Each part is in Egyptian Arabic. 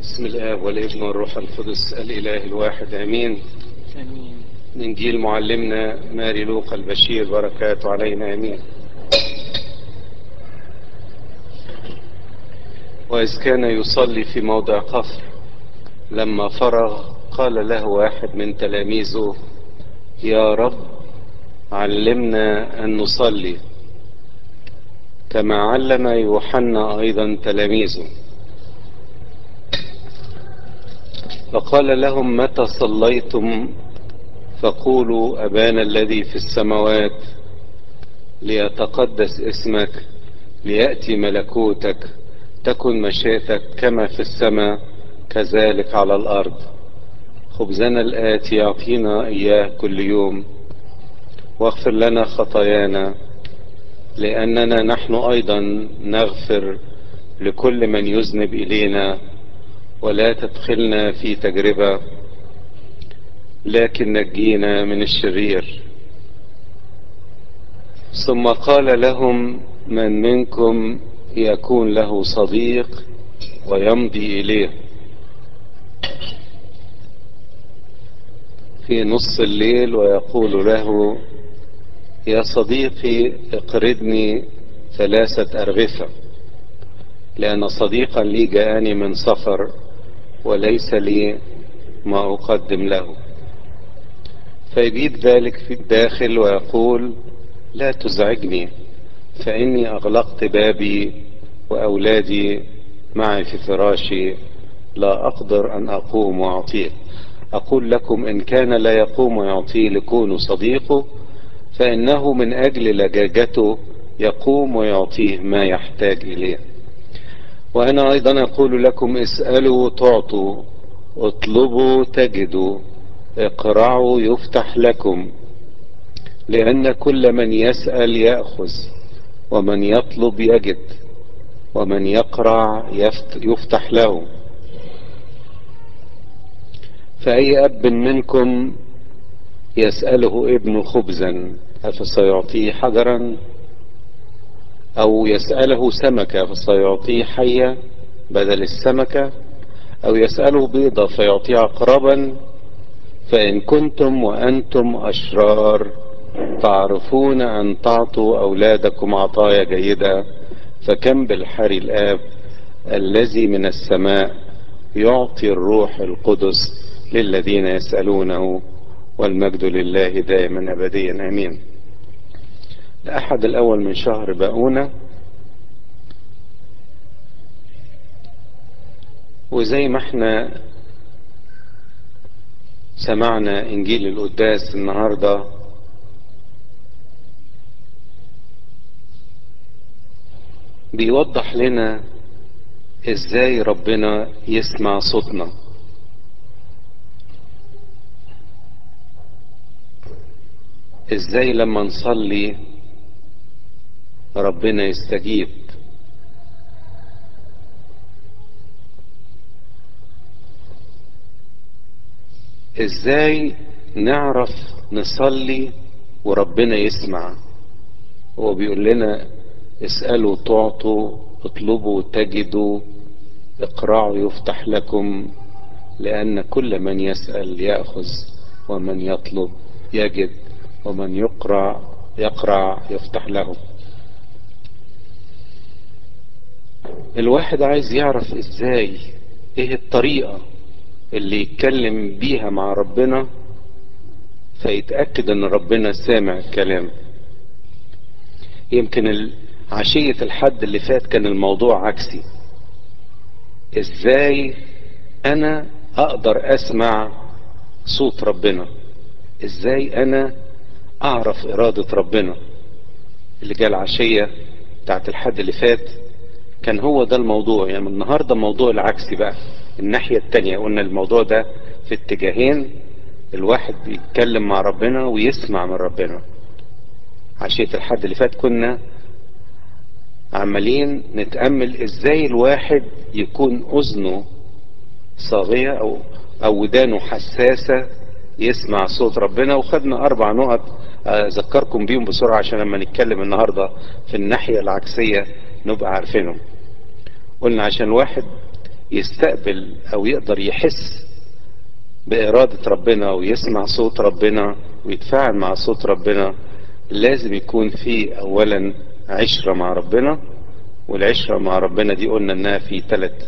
بسم الآب والابن والروح القدس الإله الواحد آمين امين ننجيل معلمنا ماري لوقا البشير بركاته علينا آمين وإذ كان يصلي في موضع قصر لما فرغ قال له واحد من تلاميذه يا رب علمنا أن نصلي كما علم يوحنا أيضا تلاميذه فقال لهم متى صليتم فقولوا أبانا الذي في السماوات ليتقدس اسمك ليأتي ملكوتك تكن مشيئتك كما في السماء كذلك على الأرض خبزنا الآتي أعطينا إياه كل يوم واغفر لنا خطايانا لأننا نحن أيضا نغفر لكل من يذنب إلينا ولا تدخلنا في تجربة لكن نجينا من الشرير ثم قال لهم من منكم يكون له صديق ويمضي إليه في نص الليل ويقول له يا صديقي اقرضني ثلاثة أرغفة لأن صديقا لي جاءني من سفر وليس لي ما أقدم له فيجيب ذلك في الداخل ويقول لا تزعجني فإني أغلقت بابي وأولادي معي في فراشي لا أقدر أن أقوم وأعطيه أقول لكم إن كان لا يقوم ويعطيه لكون صديقه فإنه من أجل لجاجته يقوم ويعطيه ما يحتاج إليه وأنا أيضا أقول لكم اسألوا تعطوا اطلبوا تجدوا اقرعوا يفتح لكم لأن كل من يسأل يأخذ ومن يطلب يجد ومن يقرع يفتح له فأي أب منكم يسأله ابن خبزا فسيعطيه حجرا أو يسأله سمكة فسيعطيه حية بدل السمكة أو يسأله بيضة فيعطيه عقربا فإن كنتم وأنتم أشرار تعرفون أن تعطوا أولادكم عطايا جيدة فكم بالحري الآب الذي من السماء يعطي الروح القدس للذين يسألونه والمجد لله دائما أبديا آمين الأحد الأول من شهر باؤونة وزي ما احنا سمعنا إنجيل القداس النهاردة بيوضح لنا ازاي ربنا يسمع صوتنا ازاي لما نصلي ربنا يستجيب ازاي نعرف نصلي وربنا يسمع هو بيقول لنا اسألوا تعطوا اطلبوا تجدوا اقرعوا يفتح لكم لأن كل من يسأل يأخذ ومن يطلب يجد ومن يقرع يقرع يفتح له الواحد عايز يعرف ازاي ايه الطريقة اللي يتكلم بيها مع ربنا فيتأكد ان ربنا سامع الكلام يمكن عشية الحد اللي فات كان الموضوع عكسي ازاي انا اقدر اسمع صوت ربنا ازاي انا اعرف ارادة ربنا اللي جاء العشية بتاعت الحد اللي فات كان هو ده الموضوع يعني النهاردة الموضوع العكسي بقى الناحية التانية قلنا الموضوع ده في اتجاهين الواحد بيتكلم مع ربنا ويسمع من ربنا عشية الحد اللي فات كنا عمالين نتأمل ازاي الواحد يكون اذنه صاغية او او ودانه حساسة يسمع صوت ربنا وخدنا اربع نقط اذكركم بيهم بسرعة عشان لما نتكلم النهاردة في الناحية العكسية نبقى عارفينهم قلنا عشان الواحد يستقبل او يقدر يحس بإرادة ربنا ويسمع صوت ربنا ويتفاعل مع صوت ربنا لازم يكون في أولا عشرة مع ربنا والعشرة مع ربنا دي قلنا إنها في ثلاث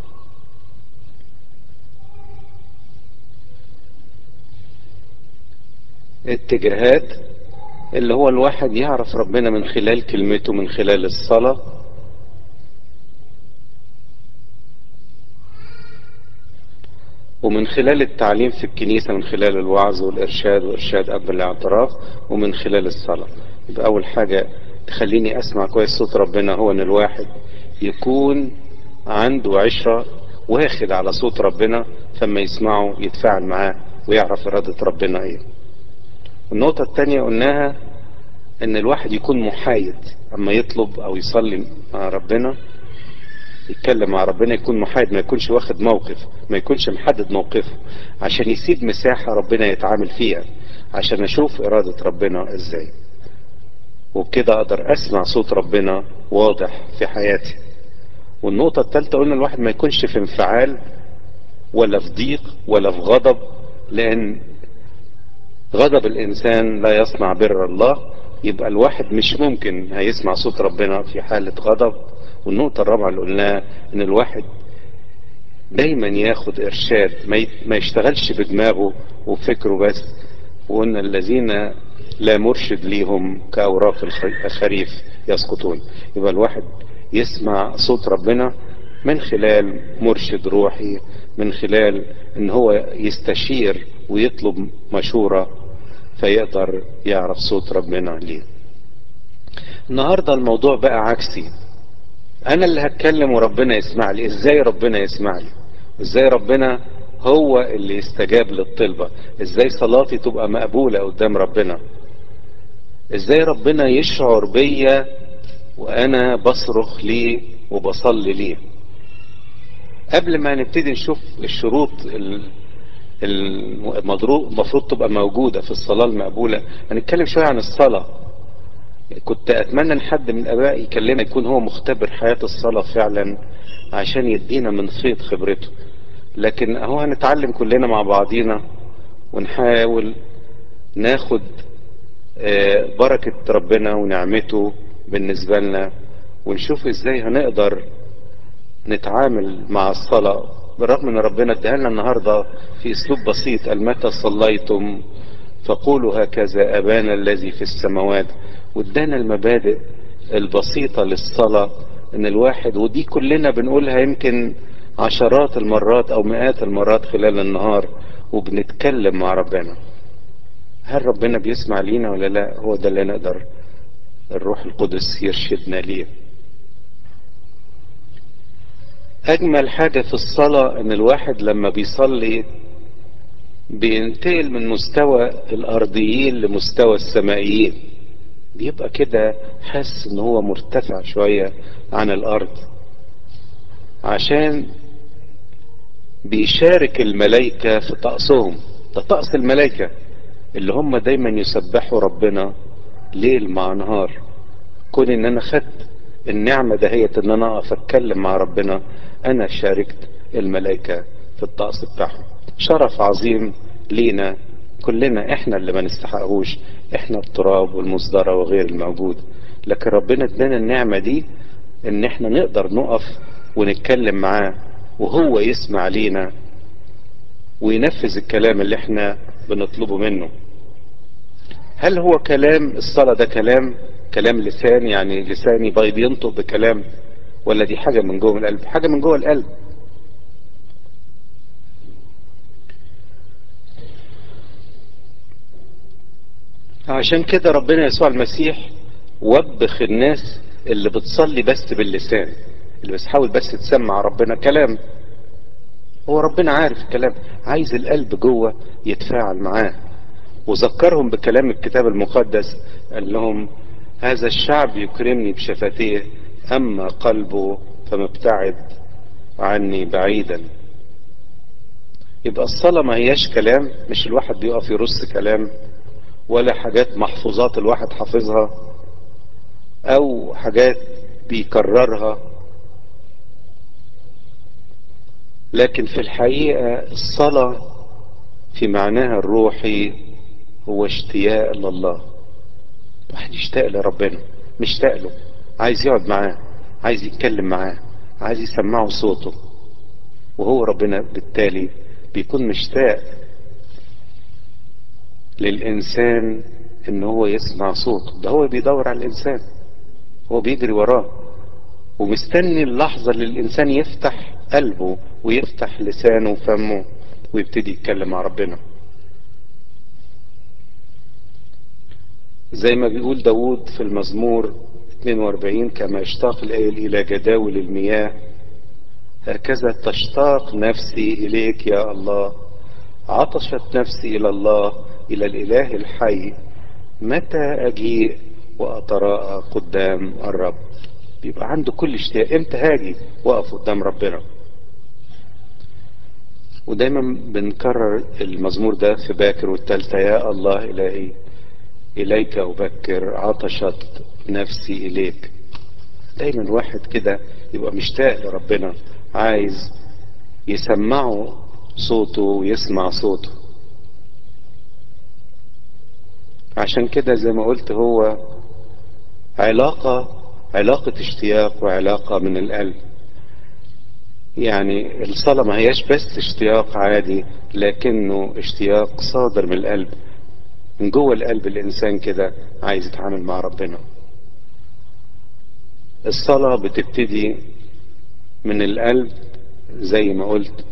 اتجاهات اللي هو الواحد يعرف ربنا من خلال كلمته من خلال الصلاة ومن خلال التعليم في الكنيسة من خلال الوعظ والإرشاد وإرشاد قبل الاعتراف ومن خلال الصلاة يبقى أول حاجة تخليني أسمع كويس صوت ربنا هو إن الواحد يكون عنده عشرة واخد على صوت ربنا فما يسمعه يتفاعل معاه ويعرف إرادة ربنا إيه النقطة الثانية قلناها إن الواحد يكون محايد أما يطلب أو يصلي مع ربنا يتكلم مع ربنا يكون محايد ما يكونش واخد موقف ما يكونش محدد موقفه عشان يسيب مساحة ربنا يتعامل فيها عشان اشوف ارادة ربنا ازاي وبكده اقدر اسمع صوت ربنا واضح في حياتي والنقطة الثالثة قلنا الواحد ما يكونش في انفعال ولا في ضيق ولا في غضب لان غضب الانسان لا يصنع بر الله يبقى الواحد مش ممكن هيسمع صوت ربنا في حالة غضب والنقطة الرابعة اللي قلناها ان الواحد دايما ياخد ارشاد ما يشتغلش بدماغه وفكره بس وان الذين لا مرشد ليهم كاوراق الخريف يسقطون يبقى الواحد يسمع صوت ربنا من خلال مرشد روحي من خلال ان هو يستشير ويطلب مشورة فيقدر يعرف صوت ربنا ليه النهاردة الموضوع بقى عكسي انا اللي هتكلم وربنا يسمع لي ازاي ربنا يسمع لي ازاي ربنا هو اللي يستجاب للطلبة ازاي صلاتي تبقى مقبولة قدام ربنا ازاي ربنا يشعر بيا وانا بصرخ ليه وبصلي ليه قبل ما نبتدي نشوف الشروط المفروض تبقى موجودة في الصلاة المقبولة هنتكلم شوية عن الصلاة كنت اتمنى ان حد من الاباء يكلمنا يكون هو مختبر حياة الصلاة فعلا عشان يدينا من فيض خبرته لكن اهو هنتعلم كلنا مع بعضينا ونحاول ناخد بركة ربنا ونعمته بالنسبة لنا ونشوف ازاي هنقدر نتعامل مع الصلاة بالرغم ان ربنا اداها لنا النهاردة في اسلوب بسيط متى صليتم فقولوا هكذا ابانا الذي في السماوات وادانا المبادئ البسيطة للصلاة ان الواحد ودي كلنا بنقولها يمكن عشرات المرات او مئات المرات خلال النهار وبنتكلم مع ربنا هل ربنا بيسمع لينا ولا لا هو ده اللي نقدر الروح القدس يرشدنا ليه اجمل حاجة في الصلاة ان الواحد لما بيصلي بينتقل من مستوى الارضيين لمستوى السمائيين بيبقى كده حاسس ان هو مرتفع شوية عن الارض عشان بيشارك الملائكة في طقسهم ده طقس الملائكة اللي هم دايما يسبحوا ربنا ليل مع نهار كون ان انا خدت النعمة دهيت ان انا اقف اتكلم مع ربنا انا شاركت الملائكة في الطقس بتاعهم شرف عظيم لينا كلنا احنا اللي ما نستحقهوش احنا التراب والمصدرة وغير الموجود لكن ربنا ادانا النعمة دي ان احنا نقدر نقف ونتكلم معاه وهو يسمع لينا وينفذ الكلام اللي احنا بنطلبه منه هل هو كلام الصلاة ده كلام كلام لسان يعني لساني بيض ينطق بكلام ولا دي حاجة من جوه القلب حاجة من جوه القلب عشان كده ربنا يسوع المسيح وبخ الناس اللي بتصلي بس باللسان اللي بتحاول بس تسمع ربنا كلام هو ربنا عارف الكلام عايز القلب جوه يتفاعل معاه وذكرهم بكلام الكتاب المقدس قال لهم هذا الشعب يكرمني بشفتيه اما قلبه فمبتعد عني بعيدا يبقى الصلاة ما هياش كلام مش الواحد بيقف يرص كلام ولا حاجات محفوظات الواحد حافظها او حاجات بيكررها لكن في الحقيقة الصلاة في معناها الروحي هو اشتياق لله واحد يشتاق لربنا مشتاق له عايز يقعد معاه عايز يتكلم معاه عايز يسمعه صوته وهو ربنا بالتالي بيكون مشتاق للإنسان إن هو يسمع صوته ده هو بيدور على الإنسان هو بيجري وراه ومستني اللحظة اللي الإنسان يفتح قلبه ويفتح لسانه وفمه ويبتدي يتكلم مع ربنا زي ما بيقول داود في المزمور 42 كما يشتاق الآيل إلى جداول المياه هكذا تشتاق نفسي إليك يا الله عطشت نفسي إلى الله إلى الإله الحي متى أجيء وأتراءى قدام الرب بيبقى عنده كل اشتياق امتى هاجي واقف قدام ربنا ودايما بنكرر المزمور ده في باكر والتالتة يا الله إلهي إليك أبكر عطشت نفسي إليك دايما واحد كده يبقى مشتاق لربنا عايز يسمعه صوته ويسمع صوته عشان كده زي ما قلت هو علاقة علاقة اشتياق وعلاقة من القلب يعني الصلاة ما هياش بس اشتياق عادي لكنه اشتياق صادر من القلب من جوه القلب الإنسان كده عايز يتعامل مع ربنا الصلاة بتبتدي من القلب زي ما قلت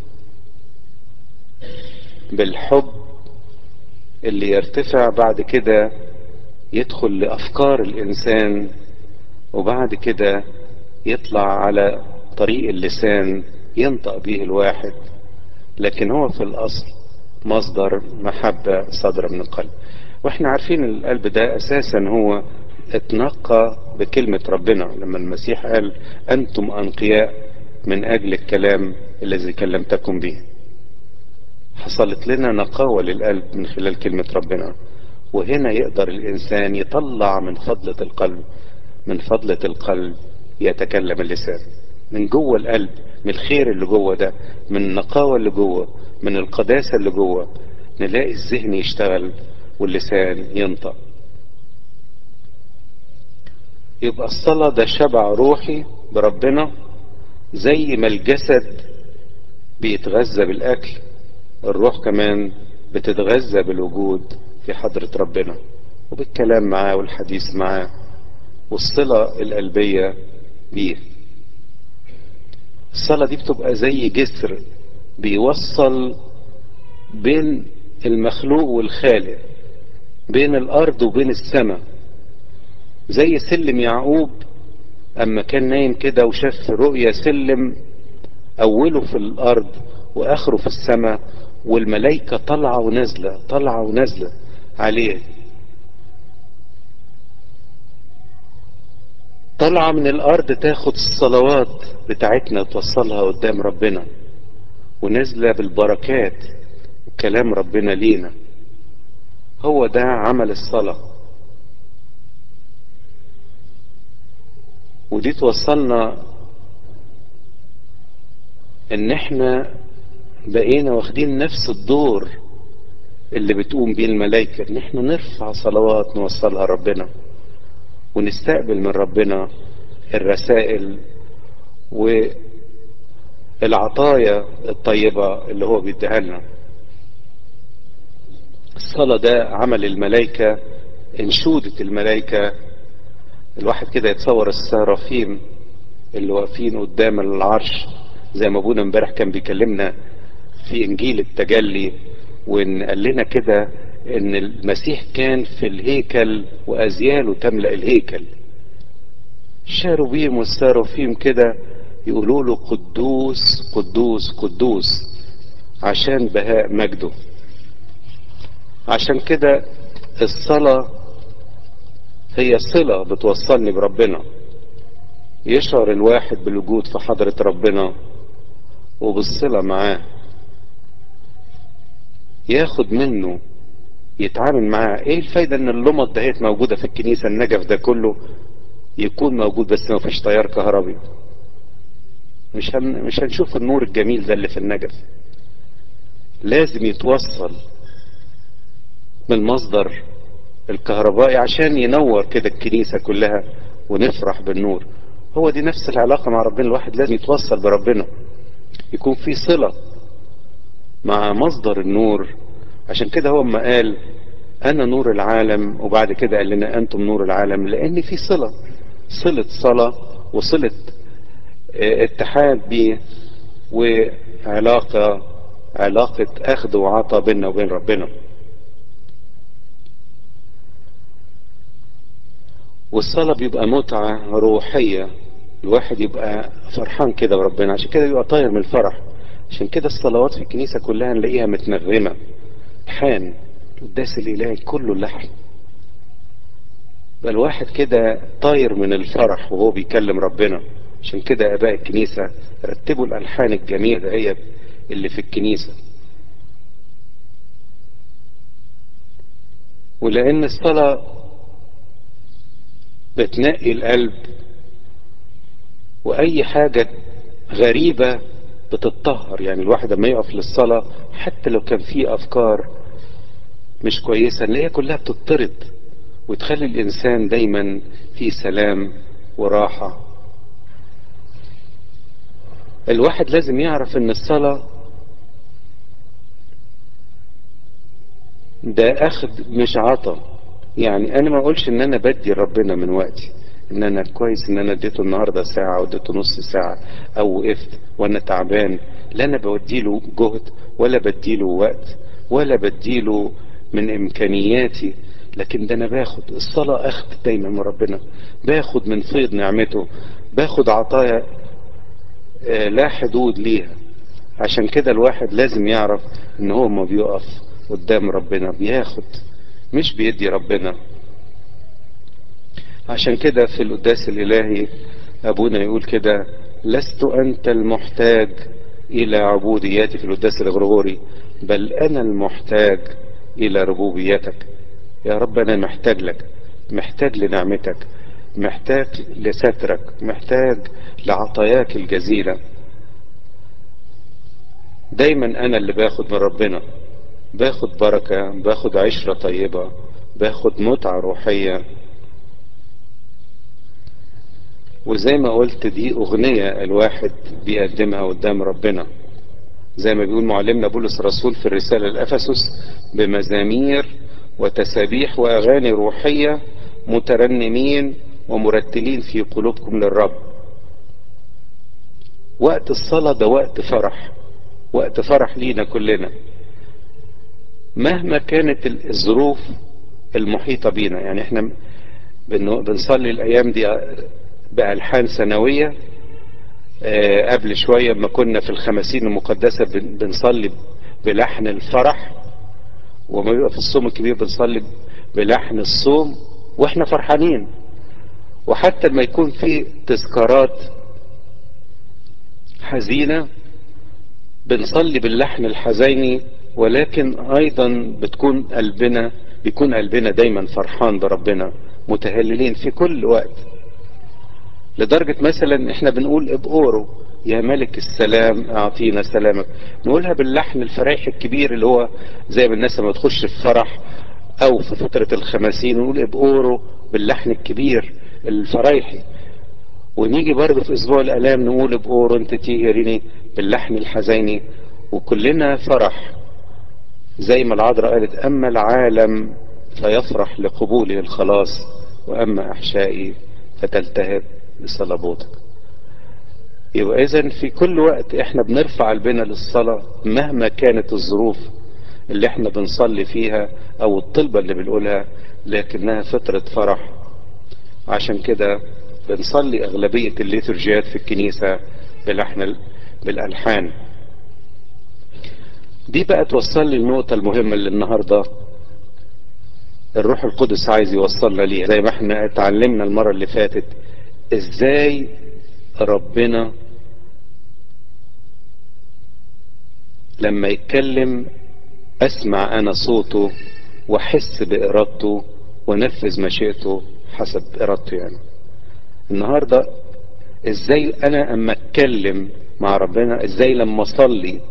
بالحب اللي يرتفع بعد كده يدخل لأفكار الإنسان وبعد كده يطلع على طريق اللسان ينطق به الواحد لكن هو في الأصل مصدر محبة صادرة من القلب واحنا عارفين القلب ده أساسا هو اتنقى بكلمة ربنا لما المسيح قال أنتم أنقياء من أجل الكلام الذي كلمتكم به حصلت لنا نقاوة للقلب من خلال كلمة ربنا وهنا يقدر الإنسان يطلع من فضلة القلب من فضلة القلب يتكلم اللسان من جوه القلب من الخير اللي جوه ده من النقاوة اللي جوه من القداسة اللي جوه نلاقي الذهن يشتغل واللسان ينطق يبقى الصلاة ده شبع روحي بربنا زي ما الجسد بيتغذى بالأكل الروح كمان بتتغذى بالوجود في حضرة ربنا وبالكلام معاه والحديث معاه والصلة القلبية بيه الصلاة دي بتبقى زي جسر بيوصل بين المخلوق والخالق بين الأرض وبين السماء زي سلم يعقوب أما كان نايم كده وشاف رؤية سلم أوله في الأرض وآخره في السماء والملائكة طالعة ونازلة طالعة ونازلة عليه طالعة من الأرض تاخد الصلوات بتاعتنا توصلها قدام ربنا ونازلة بالبركات وكلام ربنا لينا هو ده عمل الصلاة ودي توصلنا ان احنا بقينا واخدين نفس الدور اللي بتقوم بيه الملائكة ان احنا نرفع صلوات نوصلها ربنا ونستقبل من ربنا الرسائل والعطايا الطيبة اللي هو بيديها لنا الصلاة ده عمل الملائكة انشودة الملائكة الواحد كده يتصور السرافيم اللي واقفين قدام العرش زي ما ابونا امبارح كان بيكلمنا في انجيل التجلي وان قال لنا كده ان المسيح كان في الهيكل وازياله تملأ الهيكل الشاروبيم والسرافيم كده يقولوا له قدوس قدوس قدوس عشان بهاء مجده عشان كده الصلاة هي صلة بتوصلني بربنا يشعر الواحد بالوجود في حضرة ربنا وبالصلة معاه ياخد منه يتعامل معاه ايه الفايدة ان اللمط دهيت موجودة في الكنيسة النجف ده كله يكون موجود بس ما فيش تيار كهربي مش هن... مش هنشوف النور الجميل ده اللي في النجف لازم يتوصل من مصدر الكهربائي عشان ينور كده الكنيسة كلها ونفرح بالنور هو دي نفس العلاقة مع ربنا الواحد لازم يتوصل بربنا يكون في صلة مع مصدر النور عشان كده هو ما قال انا نور العالم وبعد كده قال لنا انتم نور العالم لان في صلة صلة صلاة وصلة اتحاد بيه وعلاقة علاقة اخذ وعطاء بيننا وبين ربنا والصلاة بيبقى متعة روحية الواحد يبقى فرحان كده بربنا عشان كده يبقى طاير من الفرح عشان كده الصلوات في الكنيسة كلها نلاقيها متنغمة حان القداس الإلهي كله لحن بقى الواحد كده طاير من الفرح وهو بيكلم ربنا عشان كده آباء الكنيسة رتبوا الألحان الجميلة دهيت اللي في الكنيسة ولأن الصلاة بتنقي القلب وأي حاجة غريبة بتتطهر يعني الواحد لما يقف للصلاة حتى لو كان فيه أفكار مش كويسة اللي هي كلها بتطرد وتخلي الإنسان دايما في سلام وراحة الواحد لازم يعرف ان الصلاة ده اخد مش عطا يعني انا ما اقولش ان انا بدي ربنا من وقتي ان انا كويس ان انا اديته النهاردة ساعة واديته نص ساعة او وقفت وانا تعبان لا انا بوديله جهد ولا بديله وقت ولا بديله من امكانياتي لكن ده انا باخد الصلاة اخد دايما من ربنا باخد من فيض نعمته باخد عطايا آه لا حدود ليها عشان كده الواحد لازم يعرف ان هو ما بيقف قدام ربنا بياخد مش بيدي ربنا عشان كده في القداس الالهي ابونا يقول كده لست انت المحتاج الى عبوديتي في القداس الغرغوري بل انا المحتاج الى ربوبيتك يا رب انا محتاج لك محتاج لنعمتك محتاج لسترك محتاج لعطاياك الجزيلة دايما انا اللي باخد من ربنا باخد بركة باخد عشرة طيبة باخد متعة روحية وزي ما قلت دي اغنية الواحد بيقدمها قدام ربنا زي ما بيقول معلمنا بولس الرسول في الرسالة لأفسس بمزامير وتسابيح وأغاني روحية مترنمين ومرتلين في قلوبكم للرب وقت الصلاة ده وقت فرح وقت فرح لينا كلنا مهما كانت الظروف المحيطة بينا يعني احنا بنصلي الأيام دي بألحان سنوية اه قبل شوية ما كنا في الخمسين المقدسة بنصلي بلحن الفرح وما بيبقى في الصوم الكبير بنصلي بلحن الصوم واحنا فرحانين وحتى لما يكون في تذكارات حزينة بنصلي باللحن الحزيني ولكن ايضا بتكون قلبنا بيكون قلبنا دايما فرحان بربنا متهللين في كل وقت لدرجة مثلا احنا بنقول ابقورو يا ملك السلام اعطينا سلامك نقولها باللحن الفريح الكبير اللي هو زي ما الناس لما تخش في فرح او في فترة الخمسين نقول ابقورو باللحن الكبير الفريحي ونيجي برضه في اسبوع الالام نقول ابقورو انت تيهريني باللحن الحزيني وكلنا فرح زي ما العذراء قالت اما العالم فيفرح لقبوله الخلاص واما احشائي فتلتهب بصلبوتك يبقى اذا في كل وقت احنا بنرفع قلبنا للصلاة مهما كانت الظروف اللي احنا بنصلي فيها او الطلبة اللي بنقولها لكنها فترة فرح عشان كده بنصلي اغلبية الليتورجيات في الكنيسة بلحن بالالحان دي بقى توصل لي النقطة المهمة اللي النهاردة الروح القدس عايز يوصلنا ليها زي ما احنا اتعلمنا المرة اللي فاتت ازاي ربنا لما يتكلم اسمع انا صوته واحس بارادته ونفذ مشيئته حسب ارادته يعني النهاردة ازاي انا اما اتكلم مع ربنا ازاي لما اصلي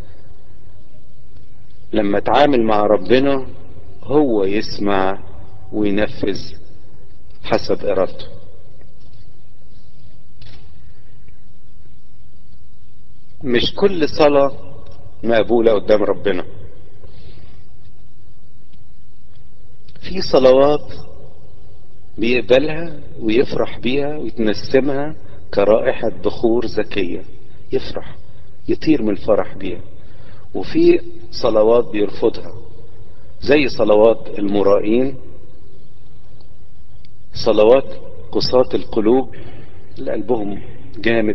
لما اتعامل مع ربنا هو يسمع وينفذ حسب ارادته مش كل صلاة مقبولة قدام ربنا في صلوات بيقبلها ويفرح بيها ويتنسمها كرائحة بخور زكية يفرح يطير من الفرح بيها وفي صلوات بيرفضها زي صلوات المرائين صلوات قساة القلوب اللي قلبهم جامد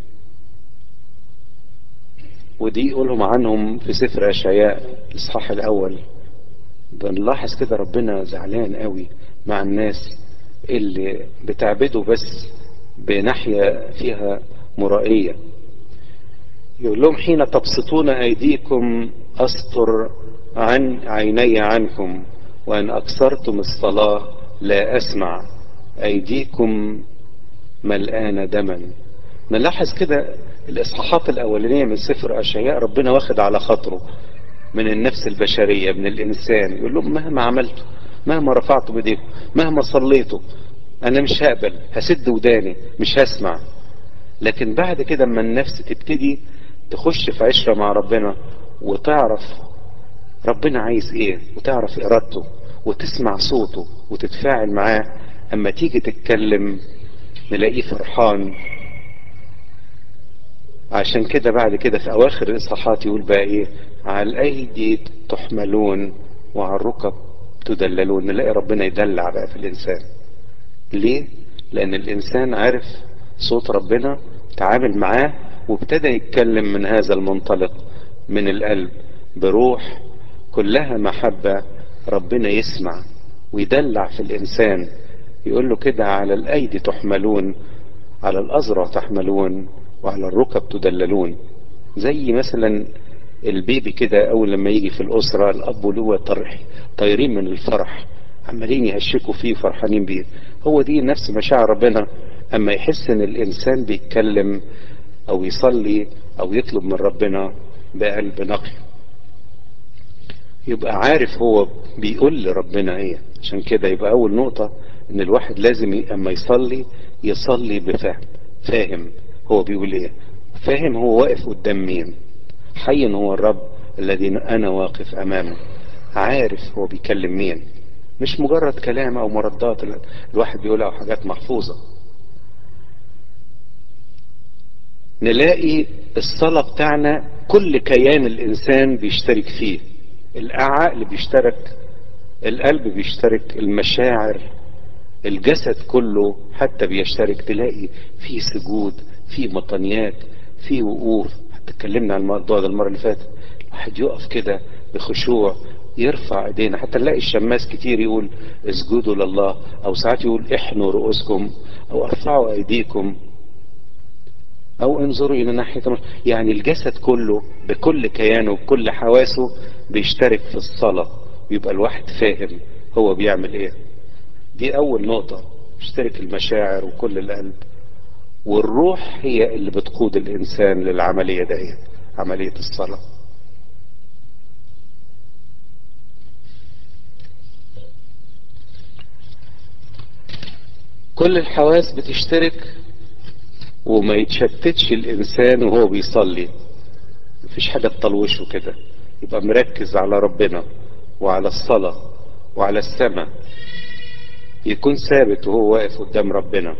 ودي يقولهم عنهم في سفر أشعياء الإصحاح الأول بنلاحظ كده ربنا زعلان قوي مع الناس اللي بتعبده بس بناحية فيها مرائية يقول لهم حين تبسطون أيديكم أستر عن عيني عنكم وأن أكثرتم الصلاة لا أسمع أيديكم ملآن دما نلاحظ كده الإصحاحات الأولانية من سفر أشعياء ربنا واخد على خاطره من النفس البشرية من الإنسان يقول لهم مهما عملتوا مهما رفعتوا بديكم مهما صليتوا أنا مش هقبل هسد وداني مش هسمع لكن بعد كده اما النفس تبتدي تخش في عشرة مع ربنا وتعرف ربنا عايز ايه وتعرف ارادته وتسمع صوته وتتفاعل معاه اما تيجي تتكلم نلاقيه فرحان عشان كده بعد كده في اواخر الاصحاحات يقول بقى ايه على الايدي تحملون وعلى الركب تدللون نلاقي ربنا يدلع بقى في الانسان ليه لان الانسان عارف صوت ربنا تعامل معاه وابتدى يتكلم من هذا المنطلق من القلب بروح كلها محبة ربنا يسمع ويدلع في الإنسان يقول له كده على الأيدي تحملون على الأزرع تحملون وعلى الركب تدللون زي مثلا البيبي كده أول لما يجي في الأسرة الأب والأم طرح طايرين من الفرح عمالين يهشكوا فيه فرحانين بيه هو دي نفس مشاعر ربنا أما يحس إن الإنسان بيتكلم أو يصلي أو يطلب من ربنا بقلب نقي يبقى عارف هو بيقول لربنا ايه عشان كده يبقى اول نقطة ان الواحد لازم ي- اما يصلي يصلي بفهم فاهم هو بيقول ايه فاهم هو واقف قدام مين حي هو الرب الذي انا واقف امامه عارف هو بيكلم مين مش مجرد كلام او مردات ال- الواحد بيقولها او حاجات محفوظة نلاقي الصلاة بتاعنا كل كيان الانسان بيشترك فيه العقل بيشترك القلب بيشترك المشاعر الجسد كله حتى بيشترك تلاقي في سجود في مطنيات في وقوف حتى اتكلمنا عن الموضوع ده المره اللي فاتت الواحد يقف كده بخشوع يرفع ايدينا حتى نلاقي الشماس كتير يقول اسجدوا لله او ساعات يقول احنوا رؤوسكم او ارفعوا ايديكم او انظروا الى ناحية مر- يعني الجسد كله بكل كيانه بكل حواسه بيشترك في الصلاة ويبقى الواحد فاهم هو بيعمل ايه دي اول نقطة يشترك المشاعر وكل القلب والروح هي اللي بتقود الانسان للعملية دي عملية الصلاة كل الحواس بتشترك وما يتشتتش الانسان وهو بيصلي مفيش حاجة تطلوشه كده يبقى مركز على ربنا وعلى الصلاة وعلى السماء يكون ثابت وهو واقف قدام ربنا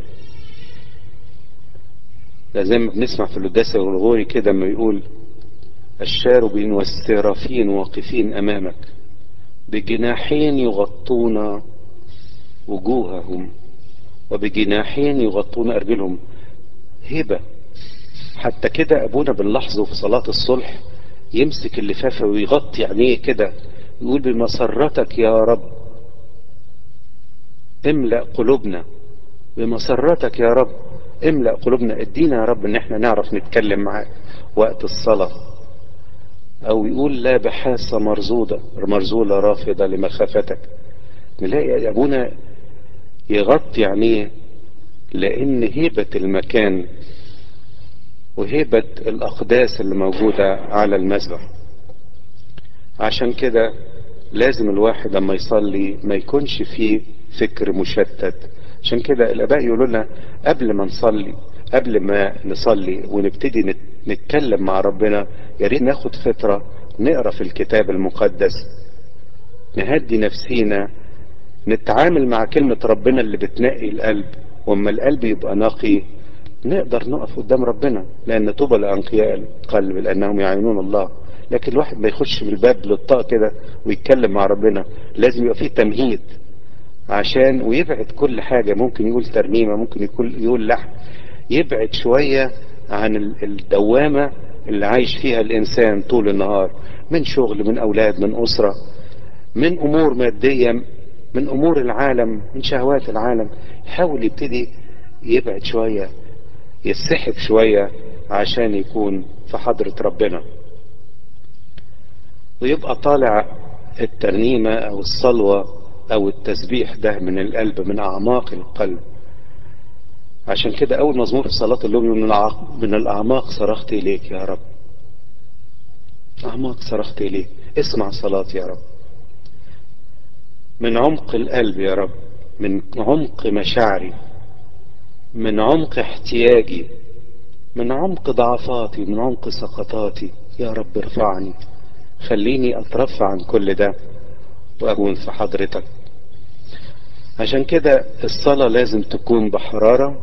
ده زي ما بنسمع في القداس الغرغوري كده ما يقول الشاربين والسرافين واقفين امامك بجناحين يغطون وجوههم وبجناحين يغطون ارجلهم هبه حتى كده ابونا بنلاحظه في صلاة الصلح يمسك اللفافة ويغطي عينيه كده يقول بمسرتك يا رب املأ قلوبنا بمسرتك يا رب املأ قلوبنا ادينا يا رب ان احنا نعرف نتكلم معاك وقت الصلاة او يقول لا بحاسة مرزودة مرزولة رافضة لمخافتك نلاقي ابونا يغطي عينيه لان هيبة المكان وهيبة الأقداس اللي موجودة على المذبح عشان كده لازم الواحد لما يصلي ما يكونش فيه فكر مشتت عشان كده الآباء يقولوا لنا قبل ما نصلي قبل ما نصلي ونبتدي نتكلم مع ربنا يا ريت ناخد فترة نقرا في الكتاب المقدس نهدي نفسينا نتعامل مع كلمة ربنا اللي بتنقي القلب واما القلب يبقى نقي نقدر نقف قدام ربنا لان طوبى لانقياء القلب لانهم يعينون الله لكن الواحد ما يخش بالباب للطاق كده ويتكلم مع ربنا لازم يبقى فيه تمهيد عشان ويبعد كل حاجة ممكن يقول ترنيمة ممكن يقول, يقول لحن يبعد شوية عن الدوامة اللي عايش فيها الإنسان طول النهار من شغل من أولاد من أسرة من أمور مادية من أمور العالم من شهوات العالم يحاول يبتدي يبعد شوية يسحب شوية عشان يكون في حضرة ربنا ويبقى طالع الترنيمة أو الصلوة أو التسبيح ده من القلب من أعماق القلب عشان كده أول مزمور في صلاة اللوم من, من الأعماق صرخت إليك يا رب أعماق صرخت إليك اسمع صلاتي يا رب من عمق القلب يا رب من عمق مشاعري من عمق احتياجي من عمق ضعفاتي من عمق سقطاتي يا رب ارفعني خليني اترفع عن كل ده واكون في حضرتك عشان كده الصلاة لازم تكون بحرارة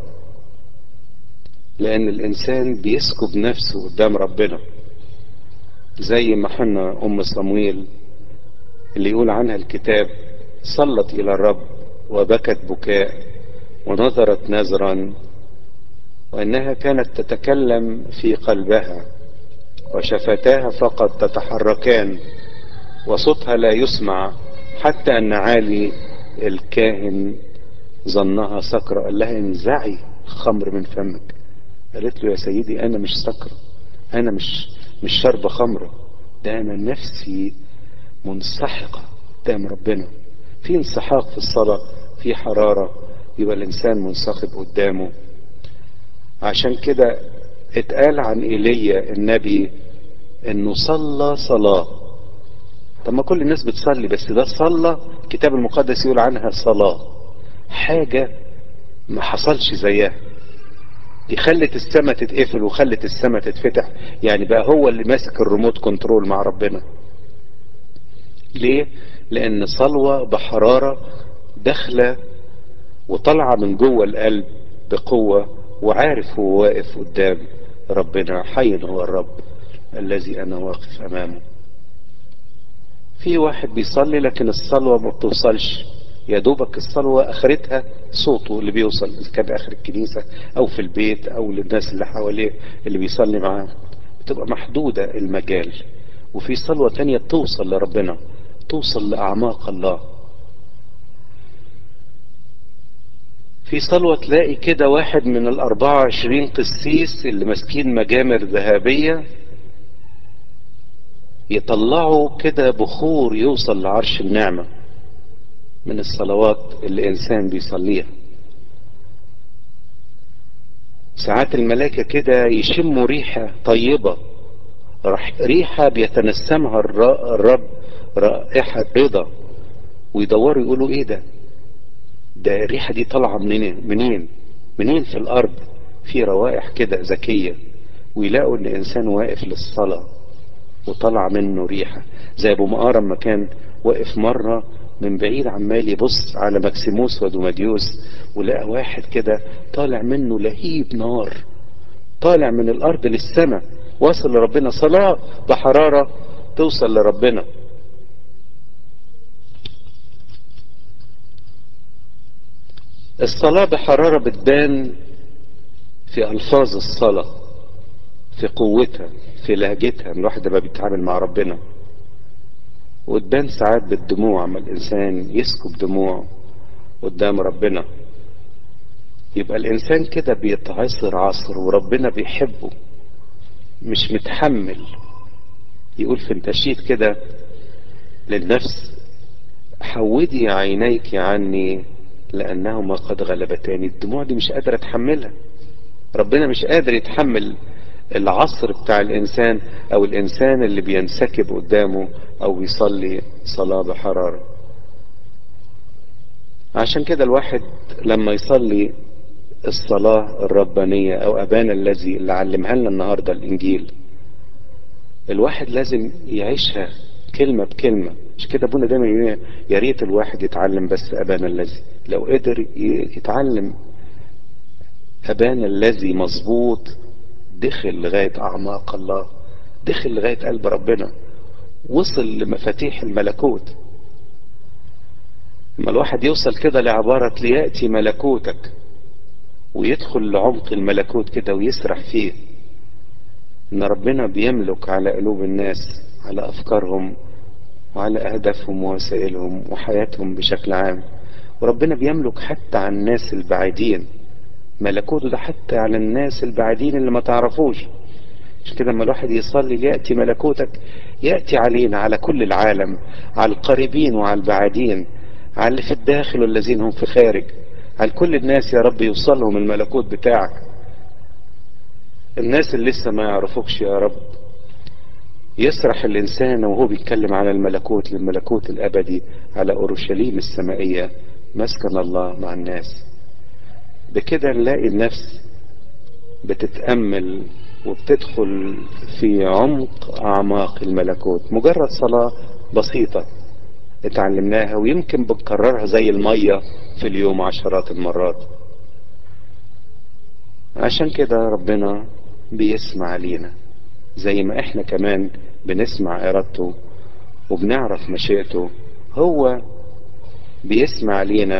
لان الانسان بيسكب نفسه قدام ربنا زي ما حنا ام صمويل اللي يقول عنها الكتاب صلت الى الرب وبكت بكاء ونظرت نذرا وانها كانت تتكلم في قلبها وشفتاها فقط تتحركان وصوتها لا يسمع حتى ان عالي الكاهن ظنها سكرة قال لها انزعي الخمر من فمك قالت له يا سيدي انا مش سكرة انا مش مش شاربة خمرة ده انا نفسي منسحقة قدام ربنا في انسحاق في الصلاة في حرارة يبقى الانسان منسحب قدامه عشان كده اتقال عن ايليا النبي انه صلى صلاة طب ما كل الناس بتصلي بس ده صلى الكتاب المقدس يقول عنها صلاة حاجة ما حصلش زيها دي خلت السماء تتقفل وخلت السماء تتفتح يعني بقى هو اللي ماسك الريموت كنترول مع ربنا ليه لان صلوة بحرارة داخلة وطالعة من جوه القلب بقوة وعارف هو واقف قدام ربنا حي هو الرب الذي انا واقف امامه في واحد بيصلي لكن الصلوة ما بتوصلش يا دوبك الصلوة اخرتها صوته اللي بيوصل اذا كان اخر الكنيسة او في البيت او للناس اللي حواليه اللي بيصلي معاه بتبقى محدودة المجال وفي صلوة تانية توصل لربنا توصل لأعماق الله في صلوة تلاقي كده واحد من الأربعة وعشرين قسيس اللي ماسكين مجامر ذهبية يطلعوا كده بخور يوصل لعرش النعمة من الصلوات اللي الإنسان بيصليها ساعات الملائكة كده يشموا ريحة طيبة ريحة بيتنسمها الرب رائحة رضا ويدوروا يقولوا ايه ده ده الريحة دي طالعة منين منين منين في الارض في روائح كده ذكية ويلاقوا ان انسان واقف للصلاة وطلع منه ريحة زي ابو مقارم ما كان واقف مرة من بعيد عمال يبص على مكسيموس ودوماديوس ولقى واحد كده طالع منه لهيب نار طالع من الارض للسماء واصل لربنا صلاة بحرارة توصل لربنا الصلاة بحرارة بتبان في ألفاظ الصلاة في قوتها في لهجتها الواحد لما بيتعامل مع ربنا وتبان ساعات بالدموع اما الإنسان يسكب دموع قدام ربنا يبقى الإنسان كده بيتعصر عصر وربنا بيحبه مش متحمل يقول في النشيد كده للنفس حودي عينيك عني لأنهما قد غلبتاني الدموع دي مش قادر أتحملها ربنا مش قادر يتحمل العصر بتاع الانسان او الانسان اللي بينسكب قدامه او بيصلي صلاة بحرارة عشان كده الواحد لما يصلي الصلاة الربانية او ابانا الذي اللي علمها لنا النهاردة الانجيل الواحد لازم يعيشها كلمة بكلمة مش كده ابونا دايما يقول يا ريت الواحد يتعلم بس ابانا الذي لو قدر يتعلم ابانا الذي مظبوط دخل لغاية اعماق الله دخل لغاية قلب ربنا وصل لمفاتيح الملكوت لما الواحد يوصل كده لعبارة ليأتي ملكوتك ويدخل لعمق الملكوت كده ويسرح فيه ان ربنا بيملك على قلوب الناس على افكارهم وعلى اهدافهم ووسائلهم وحياتهم بشكل عام وربنا بيملك حتى على الناس البعيدين ملكوته ده حتى على الناس البعيدين اللي ما تعرفوش عشان كده لما الواحد يصلي يأتي ملكوتك يأتي علينا على كل العالم على القريبين وعلى البعيدين على اللي في الداخل والذين هم في خارج على كل الناس يا رب يوصلهم الملكوت بتاعك الناس اللي لسه ما يعرفوكش يا رب يسرح الإنسان وهو بيتكلم على الملكوت للملكوت الأبدي على أورشليم السمائية مسكن الله مع الناس بكده نلاقي النفس بتتأمل وبتدخل في عمق أعماق الملكوت مجرد صلاة بسيطة اتعلمناها ويمكن بنكررها زي المية في اليوم عشرات المرات عشان كده ربنا بيسمع لينا زي ما احنا كمان بنسمع ارادته وبنعرف مشيئته هو بيسمع لينا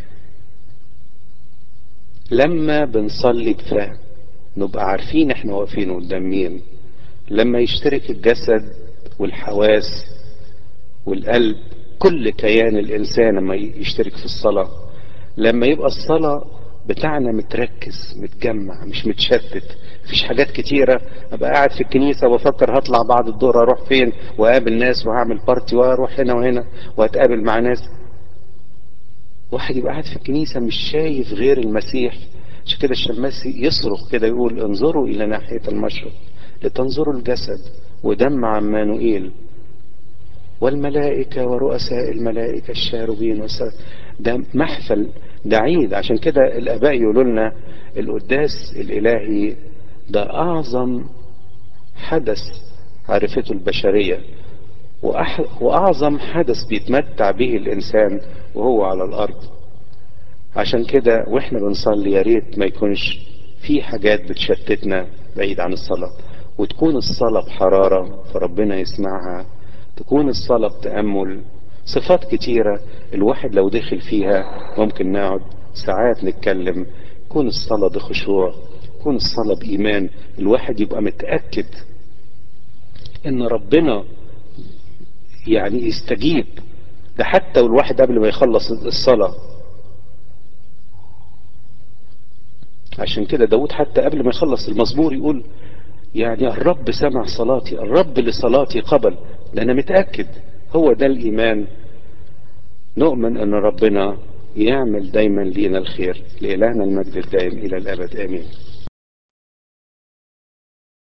لما بنصلي بفهم نبقى عارفين احنا واقفين قدام مين لما يشترك الجسد والحواس والقلب كل كيان الانسان لما يشترك في الصلاة لما يبقى الصلاة بتاعنا متركز متجمع مش متشتت مفيش حاجات كتيرة ابقى قاعد في الكنيسة وبفكر هطلع بعد الظهر اروح فين واقابل ناس وهعمل بارتي واروح هنا وهنا واتقابل مع ناس واحد يبقى قاعد في الكنيسة مش شايف غير المسيح عشان كده الشماسي يصرخ كده يقول انظروا الى ناحية المشرق لتنظروا الجسد ودم عمانوئيل والملائكة ورؤساء الملائكة الشاربين والسر ده محفل ده عيد عشان كده الآباء يقولوا لنا القداس الإلهي ده أعظم حدث عرفته البشرية وأح... وأعظم حدث بيتمتع به الإنسان وهو على الأرض عشان كده وإحنا بنصلي يا ريت ما يكونش في حاجات بتشتتنا بعيد عن الصلاة وتكون الصلاة بحرارة فربنا يسمعها تكون الصلاة بتأمل صفات كتيرة الواحد لو دخل فيها ممكن نقعد ساعات نتكلم تكون الصلاة بخشوع تكون الصلاة بإيمان الواحد يبقى متأكد إن ربنا يعني يستجيب ده حتى والواحد قبل ما يخلص الصلاة عشان كده داود حتى قبل ما يخلص المزمور يقول يعني الرب سمع صلاتي الرب لصلاتي قبل ده انا متأكد هو ده الايمان نؤمن ان ربنا يعمل دايما لينا الخير لإلهنا المجد الدائم الى الابد امين